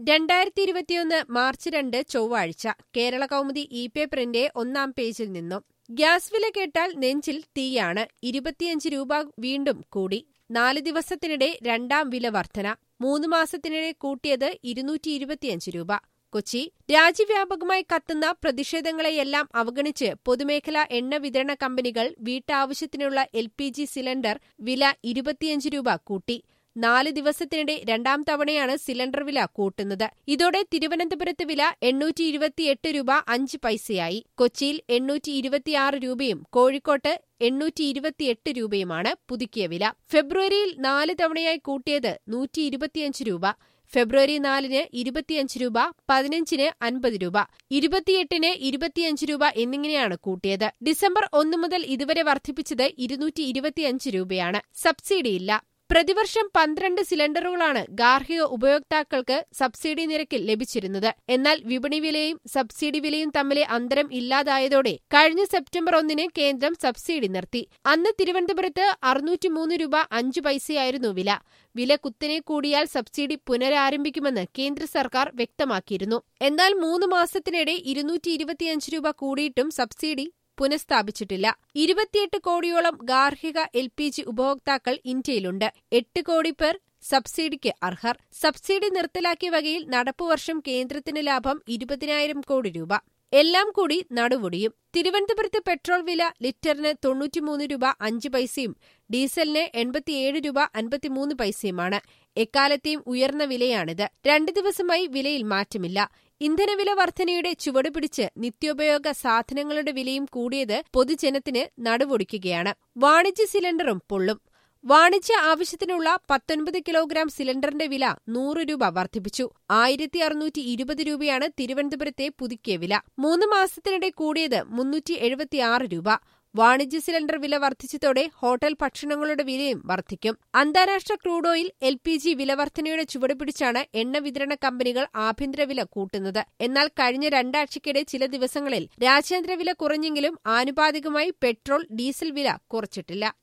രണ്ടായിരത്തി ഇരുപത്തിയൊന്ന് മാർച്ച് രണ്ട് ചൊവ്വാഴ്ച കേരള കൗമുദി ഇ പേപ്പറിന്റെ ഒന്നാം പേജിൽ നിന്നും ഗ്യാസ് വില കേട്ടാൽ നെഞ്ചിൽ തീയാണ് ഇരുപത്തിയഞ്ച് രൂപ വീണ്ടും കൂടി നാല് ദിവസത്തിനിടെ രണ്ടാം വില വർധന മൂന്ന് മാസത്തിനിടെ കൂട്ടിയത് ഇരുന്നൂറ്റി ഇരുപത്തിയഞ്ച് രൂപ കൊച്ചി രാജ്യവ്യാപകമായി കത്തുന്ന പ്രതിഷേധങ്ങളെയെല്ലാം അവഗണിച്ച് പൊതുമേഖലാ എണ്ണ വിതരണ കമ്പനികൾ വീട്ടാവശ്യത്തിനുള്ള എൽ പി ജി സിലിണ്ടർ വില ഇരുപത്തിയഞ്ച് രൂപ കൂട്ടി നാല് ദിവസത്തിനിടെ രണ്ടാം തവണയാണ് സിലിണ്ടർ വില കൂട്ടുന്നത് ഇതോടെ തിരുവനന്തപുരത്ത് വില എണ്ണൂറ്റി ഇരുപത്തിയെട്ട് രൂപ അഞ്ച് പൈസയായി കൊച്ചിയിൽ എണ്ണൂറ്റി ഇരുപത്തിയാറ് രൂപയും കോഴിക്കോട്ട് എണ്ണൂറ്റി ഇരുപത്തിയെട്ട് രൂപയുമാണ് പുതുക്കിയ വില ഫെബ്രുവരിയിൽ നാല് തവണയായി കൂട്ടിയത് നൂറ്റി ഇരുപത്തിയഞ്ച് രൂപ ഫെബ്രുവരി നാലിന് ഇരുപത്തിയഞ്ച് രൂപ പതിനഞ്ചിന് അൻപത് രൂപ ഇരുപത്തിയെട്ടിന് ഇരുപത്തിയഞ്ച് രൂപ എന്നിങ്ങനെയാണ് കൂട്ടിയത് ഡിസംബർ ഒന്ന് മുതൽ ഇതുവരെ വർദ്ധിപ്പിച്ചത് ഇരുന്നൂറ്റി ഇരുപത്തിയഞ്ച് രൂപയാണ് സബ്സിഡിയില്ല പ്രതിവർഷം പന്ത്രണ്ട് സിലിണ്ടറുകളാണ് ഗാർഹിക ഉപയോക്താക്കൾക്ക് സബ്സിഡി നിരക്കിൽ ലഭിച്ചിരുന്നത് എന്നാൽ വിപണി വിലയും സബ്സിഡി വിലയും തമ്മിലെ അന്തരം ഇല്ലാതായതോടെ കഴിഞ്ഞ സെപ്റ്റംബർ ഒന്നിന് കേന്ദ്രം സബ്സിഡി നിർത്തി അന്ന് തിരുവനന്തപുരത്ത് അറുന്നൂറ്റിമൂന്ന് രൂപ അഞ്ചു പൈസയായിരുന്നു വില വില കുത്തനെ കൂടിയാൽ സബ്സിഡി പുനരാരംഭിക്കുമെന്ന് കേന്ദ്ര സർക്കാർ വ്യക്തമാക്കിയിരുന്നു എന്നാൽ മൂന്ന് മാസത്തിനിടെ ഇരുന്നൂറ്റി ഇരുപത്തിയഞ്ച് രൂപ കൂടിയിട്ടും സബ്സിഡി പുനഃസ്ഥാപിച്ചിട്ടില്ല ഇരുപത്തിയെട്ട് കോടിയോളം ഗാർഹിക എൽ പി ജി ഉപഭോക്താക്കൾ ഇന്ത്യയിലുണ്ട് എട്ട് കോടി പേർ സബ്സിഡിക്ക് അർഹർ സബ്സിഡി നിർത്തലാക്കിയ വകയിൽ നടപ്പുവർഷം കേന്ദ്രത്തിന് ലാഭം ഇരുപതിനായിരം കോടി രൂപ എല്ലാം കൂടി നടുവൊടിയും തിരുവനന്തപുരത്ത് പെട്രോൾ വില ലിറ്ററിന് തൊണ്ണൂറ്റിമൂന്ന് രൂപ അഞ്ച് പൈസയും ഡീസലിന് എൺപത്തിയേഴ് രൂപ അൻപത്തിമൂന്ന് പൈസയുമാണ് എക്കാലത്തെയും ഉയർന്ന വിലയാണിത് രണ്ടു ദിവസമായി വിലയിൽ മാറ്റമില്ല ഇന്ധനവില വർധനയുടെ ചുവടുപിടിച്ച് നിത്യോപയോഗ സാധനങ്ങളുടെ വിലയും കൂടിയത് പൊതുജനത്തിന് നടുവൊടിക്കുകയാണ് വാണിജ്യ സിലിണ്ടറും പൊള്ളും വാണിജ്യ ആവശ്യത്തിനുള്ള പത്തൊൻപത് കിലോഗ്രാം സിലിണ്ടറിന്റെ വില നൂറ് രൂപ വർദ്ധിപ്പിച്ചു ആയിരത്തി അറുന്നൂറ്റി ഇരുപത് രൂപയാണ് തിരുവനന്തപുരത്തെ പുതുക്കിയ വില മൂന്ന് മാസത്തിനിടെ കൂടിയത് മുന്നൂറ്റി എഴുപത്തിയാറ് രൂപ വാണിജ്യ സിലിണ്ടർ വില വർദ്ധിച്ചതോടെ ഹോട്ടൽ ഭക്ഷണങ്ങളുടെ വിലയും വർദ്ധിക്കും അന്താരാഷ്ട്ര crude oil L P G വില വർധനയുടെ ചുവടുപിടിച്ചാണ് എണ്ണ വിതരണ കമ്പനികൾ ആഭ്യന്തര വില കൂട്ടുന്നത് എന്നാൽ കഴിഞ്ഞ രണ്ടാഴ്ചയ്ക്കിടെ ചില ദിവസങ്ങളിൽ രാജ്യാന്തര വില കുറഞ്ഞെങ്കിലും ആനുപാതികമായി പെട്രോൾ ഡീസൽ വില കുറച്ചിട്ടില്ല